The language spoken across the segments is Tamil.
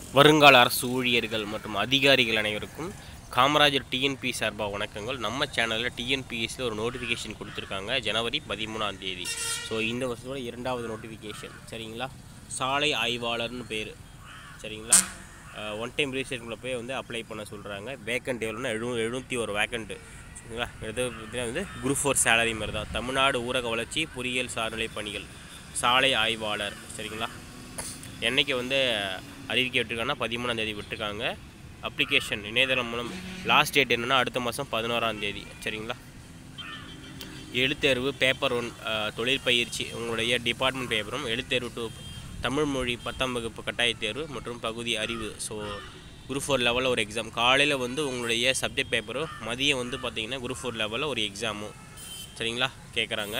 வருங்கால அரசு ஊழியர்கள் மற்றும் அதிகாரிகள் அனைவருக்கும் காமராஜர் டிஎன்பி சார்பாக வணக்கங்கள் நம்ம சேனலில் டிஎன்பிஎஸ்சியில் ஒரு நோட்டிஃபிகேஷன் கொடுத்துருக்காங்க ஜனவரி பதிமூணாம் தேதி ஸோ இந்த வருஷத்தோட இரண்டாவது நோட்டிஃபிகேஷன் சரிங்களா சாலை ஆய்வாளர்னு பேர் சரிங்களா ஒன் டைம் ரீசெட்குள்ளே போய் வந்து அப்ளை பண்ண சொல்கிறாங்க வேக்கண்ட் எவ்வளோன்னா எழு எழுநூற்றி ஒரு வேக்கண்ட்டு சரிங்களா இது பார்த்தீங்கன்னா வந்து குரூப் ஃபோர் சேலரி மாதிரி தான் தமிழ்நாடு ஊரக வளர்ச்சி பொறியியல் சார்நிலை பணிகள் சாலை ஆய்வாளர் சரிங்களா என்னைக்கு வந்து அறிவிக்கை விட்டுருக்காங்கன்னா பதிமூணாம் தேதி விட்டுருக்காங்க அப்ளிகேஷன் இணையதளம் மூலம் லாஸ்ட் டேட் என்னென்னா அடுத்த மாதம் பதினோராம் தேதி சரிங்களா எழுத்தேர்வு பேப்பர் ஒன் தொழிற்பயிற்சி உங்களுடைய டிபார்ட்மெண்ட் பேப்பரும் எழுத்தேர்வு டூ தமிழ் மொழி பத்தாம் வகுப்பு கட்டாயத் தேர்வு மற்றும் பகுதி அறிவு ஸோ குரூப் ஃபோர் லெவலில் ஒரு எக்ஸாம் காலையில் வந்து உங்களுடைய சப்ஜெக்ட் பேப்பரும் மதியம் வந்து பார்த்தீங்கன்னா குரூப் ஃபோர் லெவலில் ஒரு எக்ஸாமும் சரிங்களா கேட்குறாங்க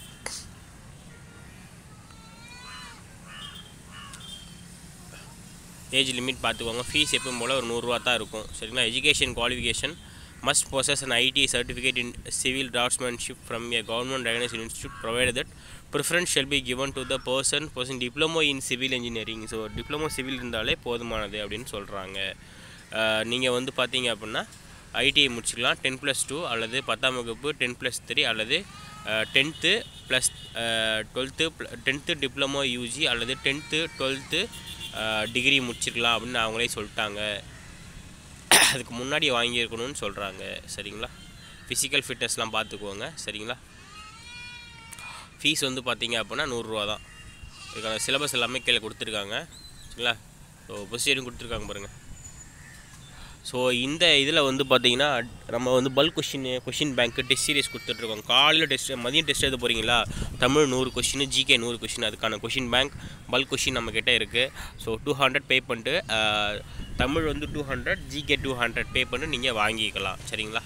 ஏஜ் லிமிட் பார்த்துக்கோங்க ஃபீஸ் எப்பவும் போல் ஒரு நூறுரூவா தான் இருக்கும் சரிங்களா education qualification must possess an IT certificate in civil draftsmanship from a government recognized institute provided that preference shall be given to the person possessing diploma in civil engineering so diploma civil இருந்தாலே போதுமானது அப்படின்னு சொல்கிறாங்க நீங்கள் வந்து பார்த்தீங்க அப்படின்னா ஐடிஐ முடிச்சுக்கலாம் டென் ப்ளஸ் டூ அல்லது பத்தாம் வகுப்பு டென் ப்ளஸ் த்ரீ அல்லது tenth plus twelfth tenth diploma UG அல்லது டென்த்து டுவெல்த்து டிகிரி முடிச்சிருக்கலாம் அப்படின்னு அவங்களே சொல்லிட்டாங்க அதுக்கு முன்னாடி வாங்கியிருக்கணும்னு சொல்கிறாங்க சரிங்களா ஃபிசிக்கல் ஃபிட்னஸ்லாம் பார்த்துக்குவோங்க சரிங்களா ஃபீஸ் வந்து பார்த்தீங்க அப்படின்னா நூறுரூவா தான் இதுக்கான சிலபஸ் எல்லாமே கீழே கொடுத்துருக்காங்க சரிங்களா ஸோ ப்ரொசீஜரும் கொடுத்துருக்காங்க பாருங்கள் ஸோ இந்த இதில் வந்து பார்த்தீங்கன்னா நம்ம வந்து bulk question question bank test series கொடுத்துட்ருக்கோம் காலையில் டெஸ்ட் மதியம் டெஸ்ட் எழுத போகிறீங்களா தமிழ் நூறு கொஷின் ஜிகே நூறு கொஷின் அதுக்கான கொஷின் பேங்க் பல்க் கொஷின் நம்மக்கிட்ட இருக்குது ஸோ டூ ஹண்ட்ரட் பே பண்ணிட்டு ஆஹ், தமிழ் வந்து two hundred GK two hundred pay பண்ணி நீங்கள் வாங்கிக்கலாம் சரிங்களா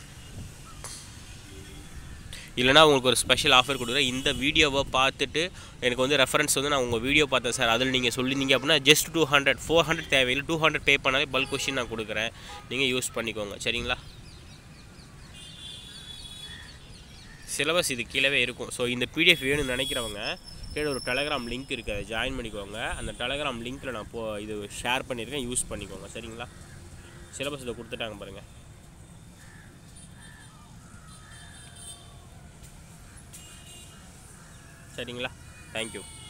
இல்லைனா உங்களுக்கு ஒரு ஸ்பெஷல் ஆஃபர் கொடுக்குறேன் இந்த வீடியோவை பார்த்துட்டு எனக்கு வந்து ரெஃபரன்ஸ் வந்து நான் உங்கள் வீடியோ பார்த்தேன் சார் அதில் நீங்கள் சொல்லியிருந்தீங்க அப்படின்னா just two hundred four hundred தேவையில்லை டூ ஹண்ட்ரட் பே பண்ணாலே பல்க் கொஷின் நான் கொடுக்குறேன் நீங்கள் யூஸ் பண்ணிக்கோங்க சரிங்களா சிலபஸ் இது கீழவே இருக்கும் ஸோ இந்த பிடிஎஃப் வேணும்னு நினைக்கிறவங்க கீழே ஒரு டெலகிராம் லிங்க் இருக்குது அதை ஜாயின் பண்ணிக்கோங்க அந்த டெலகிராம் லிங்க்கில் நான் போ இது ஷேர் பண்ணியிருக்கேன் யூஸ் பண்ணிக்கோங்க சரிங்களா சிலபஸ் இதை கொடுத்துட்டாங்க பாருங்கள் சரிங்களா தேங்க்யூ